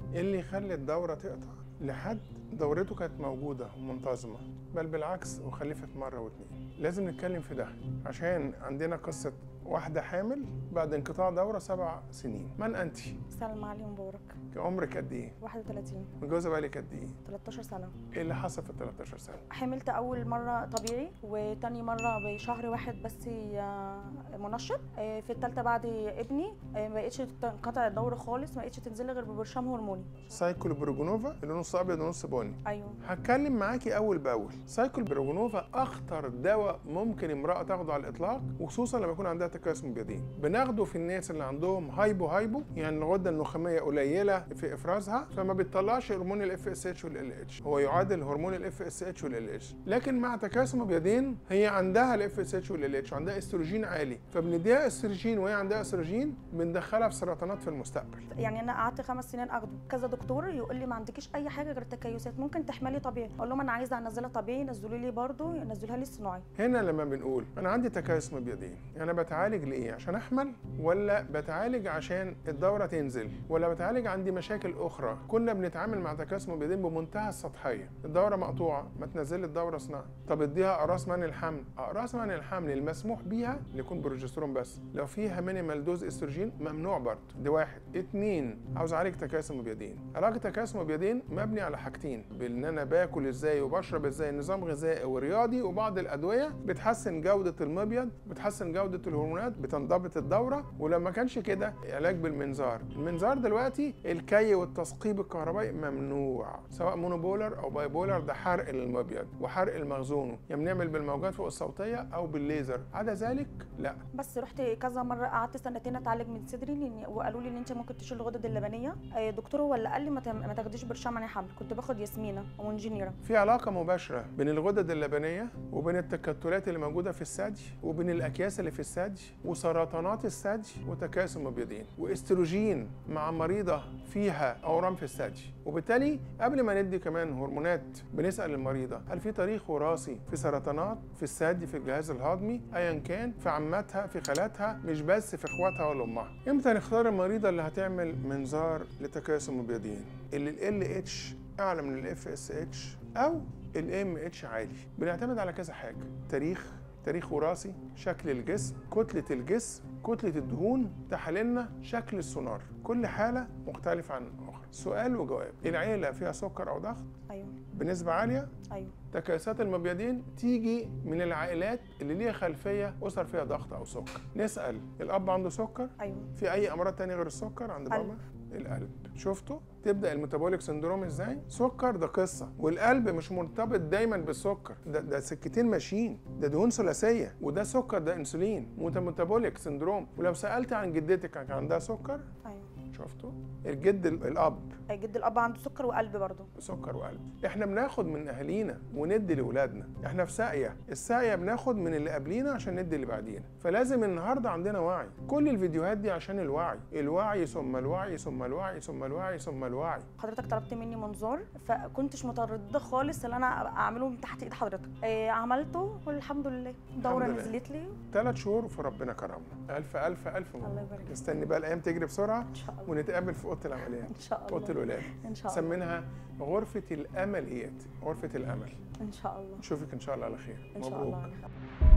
ايه اللي يخلي الدوره تقطع لحد دورته كانت موجوده ومنتظمه بل بالعكس وخلفت مره واتنين لازم نتكلم في ده عشان عندنا قصه واحده حامل بعد انقطاع دوره سبع سنين من انت سلمى علي مبارك عمرك قد ايه 31 متجوزه بقالك قد ايه 13 سنة ايه اللي حصل في ال 13 سنه حملت أول مرة طبيعي وتاني مرة بشهر واحد بس آه، منشط آه، في التالتة بعد ابني آه، ما بقتش تنقطع الدورة خالص ما بقتش تنزل غير ببرشام هرموني سايكل بروجونوفا اللي نص ابيض ونص بني أيوه هتكلم معاكي اول باول سايكل بروجونوفا اخطر دواء ممكن امراه تاخده على الاطلاق وخصوصا لما يكون عندها تكيس مبيضين بناخده في الناس اللي عندهم هايبو هايبو يعني الغده النخاميه قليله في افرازها فما بتطلعش هرمون الاف اس اتش والال اتش هو يعادل هرمون الاف اس اتش والال اتش لكن مع تكيس مبيضين هي عندها الاف اس اتش والال اتش عندها استروجين عالي فبنديها استروجين وهي عندها استروجين بندخلها في سرطانات في المستقبل يعني أنا قعدت خمس سنين أخده كذا دكتور يقول لي ما عندكيش أي حاجة غير التكيسات ممكن تحملي طبيعي أقول لهم أنا عايزة أنزلها طبيعي نزلوا لي برضه ينزلوها لي صناعي هنا لما بنقول انا عندي تكيس مبيضين انا بتعالج لايه عشان احمل ولا بتعالج عشان الدوره تنزل ولا بتعالج عندي مشاكل اخرى كنا بنتعامل مع تكيس مبيضين بمنتهى السطحيه الدوره مقطوعه ما تنزل الدوره صناعي طب اديها اقراص منع الحمل اقراص منع الحمل المسموح بيها اللي يكون بروجسترون بس لو فيها مينيمال دوز استروجين ممنوع برضه دي واحد اتنين عاوز اعالج تكيس مبيضين علاج تكيس مبيضين مبني على حاجتين بان انا باكل ازاي وبشرب ازاي نظام غذائي ورياضي وبعض الادويه بتحسن جوده المبيض بتحسن جوده الهرمونات بتنضبط الدوره ولما كانش كده علاج بالمنظار المنظار دلوقتي الكي والتثقيب الكهربائي ممنوع سواء مونوبولر او باي بولر ده حرق للمبيض وحرق المخزون يا بنعمل بالموجات فوق الصوتيه او بالليزر عدا ذلك لا بس رحت كذا مره قعدت سنتين اتعالج من صدري لأن- وقالوا لي ان انت ممكن تشيل الغدد اللبنيه آه، دكتور هو اللي قال لي ما تم- ما تاخديش برشام عن حمل كنت باخد ياسمينه وانجينيرا في علاقة مباشرة بين الغدد اللبنية وبين التكتلات اللي موجودة في الثدي وبين الأكياس اللي في الثدي وسرطانات الثدي وتكاس المبيضين واستروجين مع مريضة فيها أورام في الثدي وبالتالي قبل ما ندي كمان هرمونات بنسأل المريضة هل في تاريخ وراثي في سرطانات في الثدي في الجهاز الهضمي أيا كان في عماتها في خالاتها مش بس في إخواتها ولا أمها إمتى نختار المريضة اللي هتعمل منظار لتكاس المبيضين اللي ال اتش اعلى من الاف اس اتش او الام اتش عالي بنعتمد على كذا حاجه تاريخ تاريخ وراثي شكل الجسم كتله الجسم كتله الدهون تحاليلنا شكل السونار كل حاله مختلفه عن الاخرى سؤال وجواب العيله فيها سكر او ضغط ايوه بنسبه عاليه ايوه تكيسات المبيضين تيجي من العائلات اللي ليها خلفيه اسر فيها ضغط او سكر نسال الاب عنده سكر ايوه في اي امراض تانية غير السكر عند قلب. بابا القلب شفتوا تبدا الميتابوليك سندروم ازاي سكر ده قصه والقلب مش مرتبط دايما بالسكر ده ده سكتين ماشيين ده دهون ثلاثيه وده سكر ده انسولين وده ميتابوليك سندروم ولو سالت عن جدتك كان عندها سكر ايوه شفتوا الجد ال- الاب آه، جد الاب عنده سكر وقلب برضه سكر وقلب احنا بناخد من اهالينا وندي لاولادنا احنا في ساقيه الساقيه بناخد من اللي قبلينا عشان ندي اللي بعدينا فلازم النهارده عندنا وعي كل الفيديوهات دي عشان الوعي الوعي ثم الوعي ثم الوعي ثم الوعي ثم الوعي حضرتك طلبت مني منظار فكنتش متردده خالص ان انا أبقى اعمله من تحت ايد حضرتك آه عملته والحمد لله دوره لله. نزلت لي ثلاث شهور في ربنا كرمنا الف الف الف مبروك. الله يبارك فيك. نستني بقى الايام تجري بسرعه ان شاء الله ونتقابل في اوضه العمليات ان شاء الله اوضه الولاده ان شاء الله سمينها غرفه الامليات غرفه الامل ان شاء الله نشوفك ان شاء الله على خير ان شاء مبروك. الله